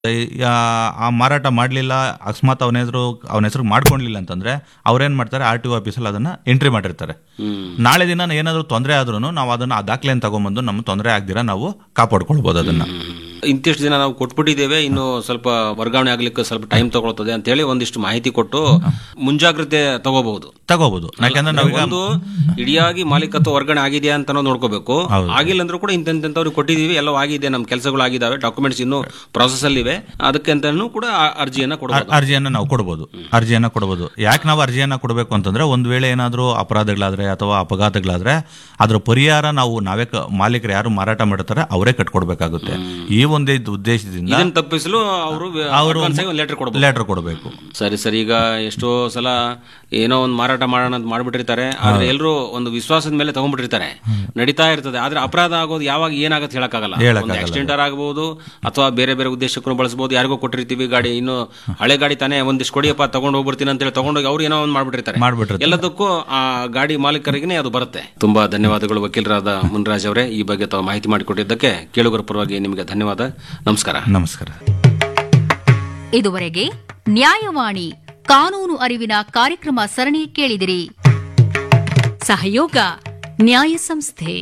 ಆ ಮಾರಾಟ ಮಾಡಲಿಲ್ಲ ಅಕಸ್ಮಾತ್ ಅವನ ಹೆಸರು ಅವನ ಹೆಸರು ಮಾಡ್ಕೊಂಡಿಲ್ಲ ಅಂತಂದ್ರೆ ಅವ್ರೇನ್ ಮಾಡ್ತಾರೆ ಆರ್ ಟಿ ಒ ಆಫೀಸಲ್ಲಿ ಅದನ್ನ ಎಂಟ್ರಿ ಮಾಡಿರ್ತಾರೆ ನಾಳೆ ದಿನ ಏನಾದರೂ ತೊಂದರೆ ಆದ್ರೂ ನಾವು ಅದನ್ನ ಆ ದಾಖಲೆಯನ್ನು ತಗೊಂಬಂದು ನಮ್ಮ ತೊಂದರೆ ಆಗ್ದಿರ ನಾವು ಕಾಪಾಡ್ಕೊಳ್ಬೋದು ಅದನ್ನ ಇಂತಿಷ್ಟು ದಿನ ನಾವು ಕೊಟ್ಬಿಟ್ಟಿದ್ದೇವೆ ಇನ್ನು ಸ್ವಲ್ಪ ವರ್ಗಾವಣೆ ಆಗ್ಲಿಕ್ಕೆ ಸ್ವಲ್ಪ ಟೈಮ್ ತಗೊಳ್ತದೆ ಅಂತ ಹೇಳಿ ಒಂದಿಷ್ಟು ಮಾಹಿತಿ ಕೊಟ್ಟು ಮುಂಜಾಗ್ರತೆ ತಗೋಬಹುದು ತಗೋಬಹುದು ಯಾಕಂದ್ರೆ ನಾವೀಗ ಒಂದು ಇಡಿಯಾಗಿ ಮಾಲೀಕತ್ವ ವರ್ಗಾವಣೆ ಆಗಿದೆಯಾ ಅಂತ ನಾವು ನೋಡ್ಕೋಬೇಕು ಆಗಿಲ್ಲ ಅಂದ್ರೂ ಕೂಡ ಇಂತೆಂತವ್ರಿಗೆ ಕೊಟ್ಟಿದೀವಿ ಎಲ್ಲವೂ ಆಗಿದೆ ನಮ್ಮ ಕೆಲಸಗಳು ಆಗಿದಾವೆ ಡಾಕ್ಯುಮೆಂಟ್ಸ್ ಇನ್ನು ಪ್ರಾಸೆಸ್ ಅಲ್ಲಿ ಇವೆ ಅದಕ್ಕೆ ಅಂತಾನು ಕೂಡ ಆ- ಅರ್ಜಿಯನ್ನ ಕೊಡಬಹುದು ಅರ್ಜಿಯನ್ನ ನಾವು ಕೊಡಬಹುದು ಅರ್ಜಿಯನ್ನ ಕೊಡಬಹುದು ಯಾಕೆ ನಾವು ಅರ್ಜಿಯನ್ನ ಕೊಡಬೇಕು ಅಂತಂದ್ರೆ ಒಂದ್ ವೇಳೆ ಏನಾದರೂ ಅಪರಾಧಗಳಾದ್ರೆ ಅಥವಾ ಅಪಘಾತಗಳಾದ್ರೆ ಅದ್ರ ಪರಿಹಾರ ನಾವು ನಾವೇ ಕ- ಮಾಲೀಕರು ಯಾರು ಮಾರಾಟ ಮಾಡಿರ್ತಾರೆ ಅವರೇ ಕಟ್ಕೊಡ್ಬೇಕಾಗುತ್ತೆ ಈ ಒಂದೇ ಇದ್ ಉದ್ದೇಶದಿಂದ ಇದನ್ನ ತಪ್ಪಿಸಲು ಅವರು ಅವರು ಲೆಟರ್ ಕೊಡಬಹುದು ಲೆಟರ್ ಕೊಡಬೇಕು ಸರಿ ಸರಿ ಈಗ ಎಷ್ಟೋ ಸಲ ಏನೋ ಒಂದು ಮಾರಾಟ ಮಾಡೋಣ ಅಂತ ಮಾಡ್ಬಿಟ್ಟಿರ್ತಾರೆ ಆದ್ರೆ ಎಲ್ಲರೂ ಒಂದು ವಿಶ್ವಾಸದ ಮೇಲೆ ತಗೊಂಡ್ಬಿಟ್ಟಿರ್ತಾರೆ ನಡೀತಾ ಇರ್ತದೆ ಆದ್ರೆ ಅಪರಾಧ ಆಗೋದು ಯಾವಾಗ ಏನಾಗತ್ತೆ ಹೇಳಕ್ಕಾಗಲ್ಲ ಒಂದು ಆಕ್ಸಿಡೆಂಟ್ ಆಗಬಹುದು ಅಥವಾ ಬೇರೆ ಬೇರೆ ಉದ್ದೇಶಕ್ಕೂ ಬಳಸಬಹುದು ಯಾರಿಗೋ ಕೊಟ್ಟಿರ್ತೀವಿ ಗಾಡಿ ಇನ್ನು ಹಳೆ ಗಾಡಿ ತಾನೇ ಒಂದಿಷ್ಟು ಕೊಡಿಯಪ್ಪ ತಗೊಂಡು ಹೋಗ್ಬಿಡ್ತೀನಿ ಅಂತೇಳಿ ತಗೊಂಡೋಗಿ ಅವ್ರು ಏನೋ ಒಂದು ಮಾಡ್ಬಿಟ್ಟಿರ್ತಾರೆ ಮಾಡ್ಬಿಟ್ಟಿರ್ತಾರೆ. ಎಲ್ಲದಕ್ಕೂ ಆ ಗಾಡಿ ಮಾಲೀಕರಿಗೆ ಅದು ಬರುತ್ತೆ ತುಂಬಾ ಧನ್ಯವಾದಗಳು ವಕೀಲರಾದ ಮುನ್ರಾಜ್ ಅವರೇ ಈ ಬಗ್ಗೆ ತಾವು ಮಾಹಿತಿ ಮಾಡಿಕೊಟ್ಟಿದ್ದಕ್ಕೆ ಕೇಳುಗರ ಪರವಾಗಿ ನಿಮಗೆ ಧನ್ಯವಾದ ನಮಸ್ಕಾರ ನಮಸ್ಕಾರ ಇದುವರೆಗೆ ನ್ಯಾಯವಾಣಿ ಕಾನೂನು ಅರಿವಿನ ಕಾರ್ಯಕ್ರಮ ಸರಣಿ ಕೇಳಿದಿರಿ ಸಹಯೋಗ ನ್ಯಾಯ ಸಂಸ್ಥೆ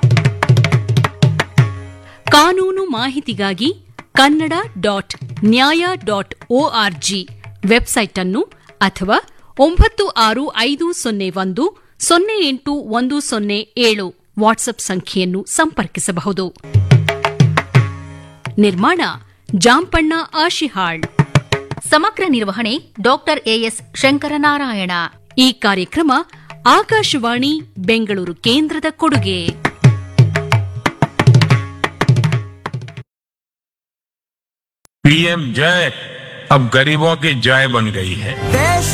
ಕಾನೂನು ಮಾಹಿತಿಗಾಗಿ Kannada dot Nyaya dot ORG website ಅನ್ನು ಅಥವಾ ಒಂಬತ್ತು ಆರು ಐದು ಸೊನ್ನೆ ಒಂದು ಸೊನ್ನೆ ಎಂಟು ಒಂದು ಸೊನ್ನೆ ಏಳು ವಾಟ್ಸ್ಆಪ್ ಸಂಖ್ಯೆಯನ್ನು ಸಂಪರ್ಕಿಸಬಹುದು ನಿರ್ಮಾಣ ಜಾಂಪಣ್ಣ ಆಶಿಹಾಳ್ ಸಮಗ್ರ ನಿರ್ವಹಣೆ ಡಾಕ್ಟರ್ ಎಎಸ್ ಶಂಕರನಾರಾಯಣ ಈ ಕಾರ್ಯಕ್ರಮ ಆಕಾಶವಾಣಿ ಬೆಂಗಳೂರು ಕೇಂದ್ರದ ಕೊಡುಗೆ पीएम जय अब गरीबों की जय बन गई है